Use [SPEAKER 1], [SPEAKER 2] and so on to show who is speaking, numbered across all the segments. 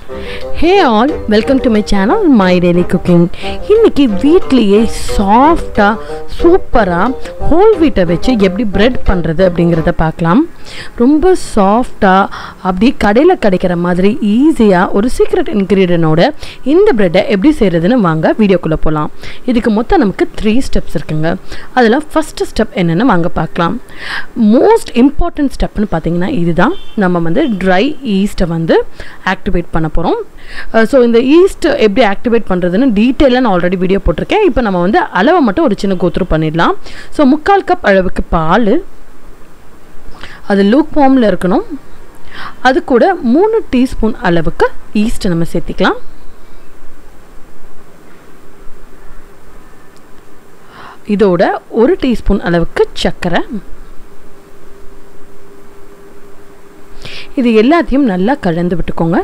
[SPEAKER 1] hey all welcome to my channel my daily cooking இன்னைக்கு வீட்லேயே சாஃப்டாக சூப்பராக ஹோல் வீட்டை வச்சு எப்படி பிரெட் பண்ணுறது அப்படிங்கிறத பார்க்கலாம் ரொம்ப சாஃப்டாக அப்படி கடையில் கிடைக்கிற மாதிரி ஈஸியாக ஒரு சீக்ரெட் இன்க்ரீடியனோட இந்த பிரெட்டை எப்படி செய்கிறதுன்னு வாங்க வீடியோக்குள்ளே போகலாம் இதுக்கு மொத்தம் நமக்கு த்ரீ ஸ்டெப்ஸ் இருக்குங்க அதில் ஃபஸ்ட்டு ஸ்டெப் என்னென்னு வாங்க பார்க்கலாம் மோஸ்ட் இம்பார்ட்டன்ட் ஸ்டெப்னு பார்த்தீங்கன்னா இதுதான் நம்ம வந்து ட்ரை ஈஸ்ட்டை வந்து ஆக்டிவேட் பண்ண போகிறோம் ஸோ இந்த ஈஸ்ட் எப்படி ஆக்டிவேட் பண்ணுறதுன்னு டீட்டெயிலாக நான் ஆல்ரெடி வீடியோ போட்டிருக்கேன் இப்போ நம்ம வந்து அளவை மட்டும் ஒரு சின்ன கோத்ரூ பண்ணிடலாம் ஸோ முக்கால் கப் அளவுக்கு பால் அது லூக் ஃபார்மில் இருக்கணும் அது கூட மூணு டீஸ்பூன் அளவுக்கு ஈஸ்ட்டை நம்ம சேர்த்திக்கலாம் இதோட ஒரு டீஸ்பூன் அளவுக்கு சர்க்கரை இது எல்லாத்தையும் நல்லா கலந்து விட்டுக்கோங்க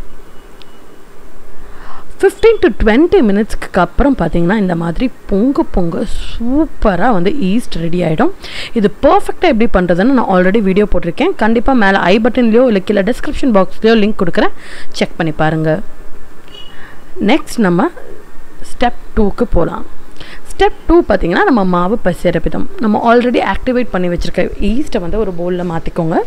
[SPEAKER 1] ஃபிஃப்டீன் டு டுவெண்ட்டி மினிட்ஸ்க்கு அப்புறம் பார்த்தீங்கன்னா இந்த மாதிரி பொங்க பொங்க சூப்பராக வந்து ஈஸ்ட் ரெடி ஆகிடும் இது பர்ஃபெக்டாக எப்படி பண்ணுறதுன்னு நான் ஆல்ரெடி வீடியோ போட்டிருக்கேன் கண்டிப்பாக மேலே ஐ பட்டன்லேயோ இல்லை கீழே டிஸ்கிரிப்ஷன் பாக்ஸ்லேயோ லிங்க் கொடுக்குறேன் செக் பண்ணி பாருங்கள் நெக்ஸ்ட் நம்ம ஸ்டெப் டூக்கு போகலாம் ஸ்டெப் டூ பார்த்திங்கன்னா நம்ம மாவு பசிற விதம் நம்ம ஆல்ரெடி ஆக்டிவேட் பண்ணி வச்சுருக்க ஈஸ்ட்டை வந்து ஒரு பவுலில் மாற்றிக்கோங்க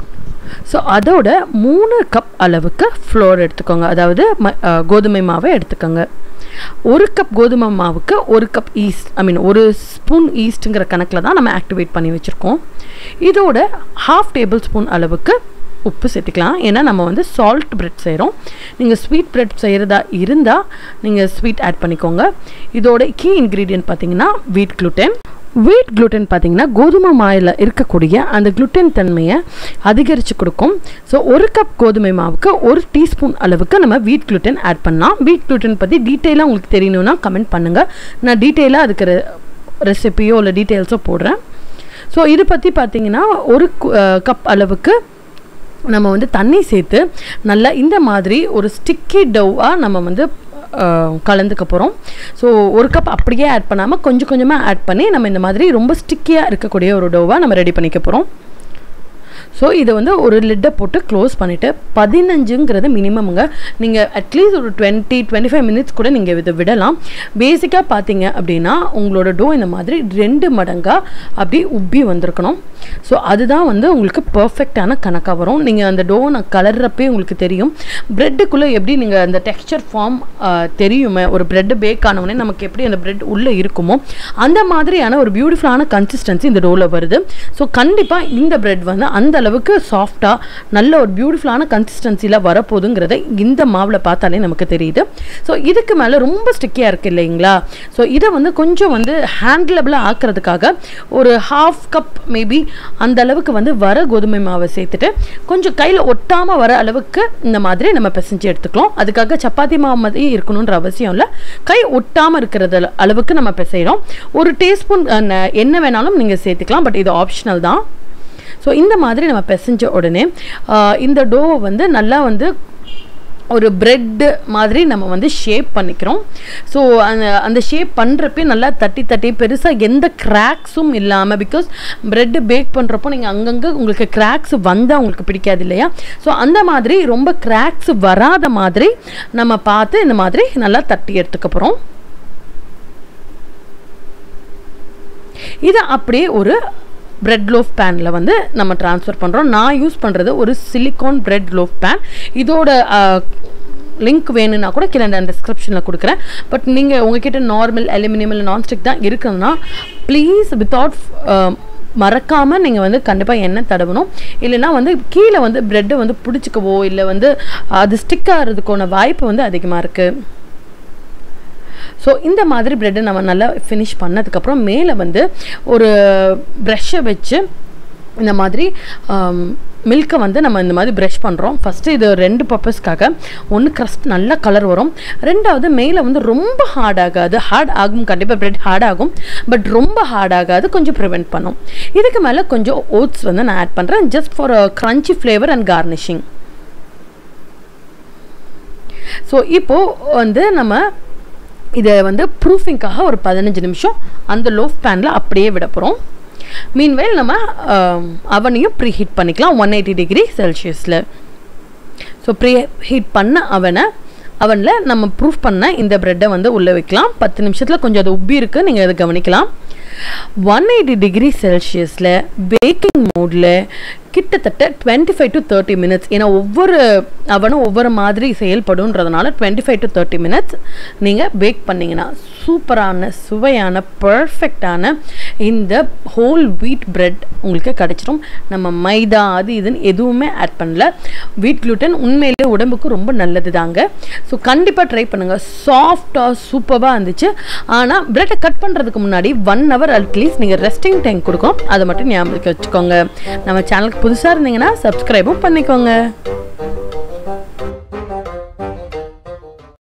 [SPEAKER 1] ஸோ அதோட மூணு கப் அளவுக்கு ஃப்ளோர் எடுத்துக்கோங்க அதாவது ம கோதுமை மாவை எடுத்துக்கோங்க ஒரு கப் கோதுமை மாவுக்கு ஒரு கப் ஈஸ்ட் ஐ மீன் ஒரு ஸ்பூன் ஈஸ்ட்டுங்கிற கணக்கில் தான் நம்ம ஆக்டிவேட் பண்ணி வச்சுருக்கோம் இதோட ஹாஃப் டேபிள் ஸ்பூன் அளவுக்கு உப்பு சேர்த்துக்கலாம் ஏன்னா நம்ம வந்து சால்ட் பிரெட் செய்கிறோம் நீங்கள் ஸ்வீட் பிரெட் செய்கிறதா இருந்தால் நீங்கள் ஸ்வீட் ஆட் பண்ணிக்கோங்க இதோட கீ இன்க்ரீடியன்ட் பார்த்தீங்கன்னா வீட் க்ளூட்டன் வீட் குளுட்டன் பார்த்தீங்கன்னா கோதுமை மாயில் இருக்கக்கூடிய அந்த குளுட்டன் தன்மையை அதிகரித்து கொடுக்கும் ஸோ ஒரு கப் கோதுமை மாவுக்கு ஒரு டீஸ்பூன் அளவுக்கு நம்ம வீட் குளுட்டன் ஆட் பண்ணலாம் வீட் குளுட்டன் பற்றி டீட்டெயிலாக உங்களுக்கு தெரியணும்னா கமெண்ட் பண்ணுங்கள் நான் டீட்டெயிலாக அதுக்கு ரெசிப்பியோ இல்லை டீட்டெயில்ஸோ போடுறேன் ஸோ இது பற்றி பார்த்தீங்கன்னா ஒரு கப் அளவுக்கு நம்ம வந்து தண்ணி சேர்த்து நல்லா இந்த மாதிரி ஒரு ஸ்டிக்கி டவ்வாக நம்ம வந்து கலந்துக்க போகிறோம் ஸோ ஒரு கப் அப்படியே ஆட் பண்ணாமல் கொஞ்சம் கொஞ்சமாக ஆட் பண்ணி நம்ம இந்த மாதிரி ரொம்ப ஸ்டிக்கியாக இருக்கக்கூடிய ஒரு டோவாக நம்ம ரெடி பண்ணிக்க போகிறோம் ஸோ இதை வந்து ஒரு லிட்டை போட்டு க்ளோஸ் பண்ணிவிட்டு பதினஞ்சுங்கிறது மினிமமுங்க நீங்கள் அட்லீஸ்ட் ஒரு டுவெண்ட்டி டுவெண்ட்டி ஃபைவ் மினிட்ஸ் கூட நீங்கள் இதை விடலாம் பேசிக்காக பார்த்தீங்க அப்படின்னா உங்களோட டோ இந்த மாதிரி ரெண்டு மடங்காக அப்படி உப்பி வந்திருக்கணும் ஸோ அதுதான் வந்து உங்களுக்கு பர்ஃபெக்டான கணக்காக வரும் நீங்கள் அந்த டோ நான் கலர்றப்பே உங்களுக்கு தெரியும் ப்ரெட்டுக்குள்ளே எப்படி நீங்கள் அந்த டெக்ஸ்சர் ஃபார்ம் தெரியுமே ஒரு ப்ரெட்டு பேக் ஆனவுடனே நமக்கு எப்படி அந்த ப்ரெட் உள்ளே இருக்குமோ அந்த மாதிரியான ஒரு பியூட்டிஃபுல்லான கன்சிஸ்டன்சி இந்த டோவில் வருது ஸோ கண்டிப்பாக இந்த ப்ரெட் வந்து அந்த அளவுக்கு சாஃப்டாக நல்ல ஒரு பியூட்டிஃபுல்லான கன்சிஸ்டன்சியில் வரப்போகுதுங்கிறத இந்த மாவில் பார்த்தாலே நமக்கு தெரியுது ஸோ இதுக்கு மேலே ரொம்ப ஸ்டிக்கியாக இருக்குது இல்லைங்களா ஸோ இதை வந்து கொஞ்சம் வந்து ஹேண்டிலபிளாக ஆக்கிறதுக்காக ஒரு ஹாஃப் கப் மேபி அந்த அளவுக்கு வந்து வர கோதுமை மாவை சேர்த்துட்டு கொஞ்சம் கையில் ஒட்டாமல் வர அளவுக்கு இந்த மாதிரி நம்ம பிசைஞ்சு எடுத்துக்கலாம் அதுக்காக சப்பாத்தி மாவு மாதிரி இருக்கணுன்ற அவசியம் இல்லை கை ஒட்டாமல் இருக்கிறது அளவுக்கு நம்ம பிசைகிறோம் ஒரு டீஸ்பூன் என்ன வேணாலும் நீங்கள் சேர்த்துக்கலாம் பட் இது ஆப்ஷனல் தான் ஸோ இந்த மாதிரி நம்ம பிசைஞ்ச உடனே இந்த டோவை வந்து நல்லா வந்து ஒரு ப்ரெட்டு மாதிரி நம்ம வந்து ஷேப் பண்ணிக்கிறோம் ஸோ அந்த அந்த ஷேப் பண்ணுறப்பே நல்லா தட்டி தட்டி பெருசாக எந்த கிராக்ஸும் இல்லாமல் பிகாஸ் ப்ரெட்டு பேக் பண்ணுறப்போ நீங்கள் அங்கங்கே உங்களுக்கு கிராக்ஸ் வந்தால் உங்களுக்கு பிடிக்காது இல்லையா ஸோ அந்த மாதிரி ரொம்ப கிராக்ஸ் வராத மாதிரி நம்ம பார்த்து இந்த மாதிரி நல்லா தட்டி எடுத்துக்க போகிறோம் இதை அப்படியே ஒரு பிரெட் லோஃப் பேனில் வந்து நம்ம ட்ரான்ஸ்ஃபர் பண்ணுறோம் நான் யூஸ் பண்ணுறது ஒரு சிலிக்கான் பிரெட் லோஃப் பேன் இதோட லிங்க் வேணும்னா கூட கீழே நான் டிஸ்கிரிப்ஷனில் கொடுக்குறேன் பட் நீங்கள் உங்ககிட்ட நார்மல் அலுமினியம் இல்லை நான்ஸ்டிக் தான் இருக்குதுன்னா ப்ளீஸ் வித்தவுட் மறக்காமல் நீங்கள் வந்து கண்டிப்பாக எண்ணெய் தடவணும் இல்லைனா வந்து கீழே வந்து ப்ரெட்டை வந்து பிடிச்சிக்கவோ இல்லை வந்து அது ஸ்டிக் ஆகிறதுக்கான வாய்ப்பு வந்து அதிகமாக இருக்குது ஸோ இந்த மாதிரி ப்ரெட்டை நம்ம நல்லா ஃபினிஷ் பண்ணதுக்கப்புறம் மேலே வந்து ஒரு ப்ரெஷ்ஷை வச்சு இந்த மாதிரி மில்கை வந்து நம்ம இந்த மாதிரி ப்ரஷ் பண்ணுறோம் ஃபஸ்ட்டு இது ரெண்டு பர்பஸ்க்காக ஒன்று க்ரஸ்ட் நல்ல கலர் வரும் ரெண்டாவது மேலே வந்து ரொம்ப ஹார்ட் ஆகாது ஹார்ட் ஆகும் கண்டிப்பாக ப்ரெட் ஹார்ட் ஆகும் பட் ரொம்ப ஹார்ட் ஆகாது கொஞ்சம் ப்ரிவெண்ட் பண்ணும் இதுக்கு மேலே கொஞ்சம் ஓட்ஸ் வந்து நான் ஆட் பண்ணுறேன் just for crunchy flavour and garnishing so இப்போது வந்து நம்ம இதை வந்து ப்ரூஃபிங்காக ஒரு பதினஞ்சு நிமிஷம் அந்த லோஃப் பேனில் அப்படியே விட போகிறோம் மீன்வேல் நம்ம அவனையும் ப்ரீ ஹீட் பண்ணிக்கலாம் ஒன் எயிட்டி டிகிரி செல்சியஸில் ஸோ ஸோ ப்ரீ ஹீட் பண்ண அவனை அவனில் நம்ம ப்ரூஃப் பண்ண இந்த ப்ரெட்டை வந்து உள்ளே வைக்கலாம் பத்து நிமிஷத்தில் கொஞ்சம் அது உப்பி இருக்குது நீங்கள் அதை கவனிக்கலாம் ஒன் எயிட்டி டிகிரி செல்சியஸில் பேக்கிங் மோடில் கிட்டத்தட்ட twenty five to thirty minutes ஏன்னா ஒவ்வொரு அவனும் ஒவ்வொரு மாதிரி செயல்படுன்றதுனால twenty five to thirty minutes நீங்கள் பேக் பண்ணிங்கன்னா சூப்பரான சுவையான பர்ஃபெக்டான இந்த ஹோல் வீட் பிரெட் உங்களுக்கு கிடச்சிரும் நம்ம மைதா அது இதுன்னு எதுவுமே ஆட் பண்ணல வீட் gluten உண்மையிலே உடம்புக்கு ரொம்ப நல்லது தாங்க ஸோ கண்டிப்பாக ட்ரை பண்ணுங்கள் சாஃப்டாக சூப்பராக இருந்துச்சு ஆனால் பிரெட்டை கட் பண்ணுறதுக்கு முன்னாடி ஒன் ஹவர் அட்லீஸ்ட் நீங்கள் ரெஸ்டிங் டைம் கொடுக்கும் அதை மட்டும் ஞாபகம் வச்சுக்கோங்க நம்ம சேனலுக்கு புதுசாக இருந்தீங்கன்னா சப்ஸ்கிரைபும் பண்ணிக்கோங்க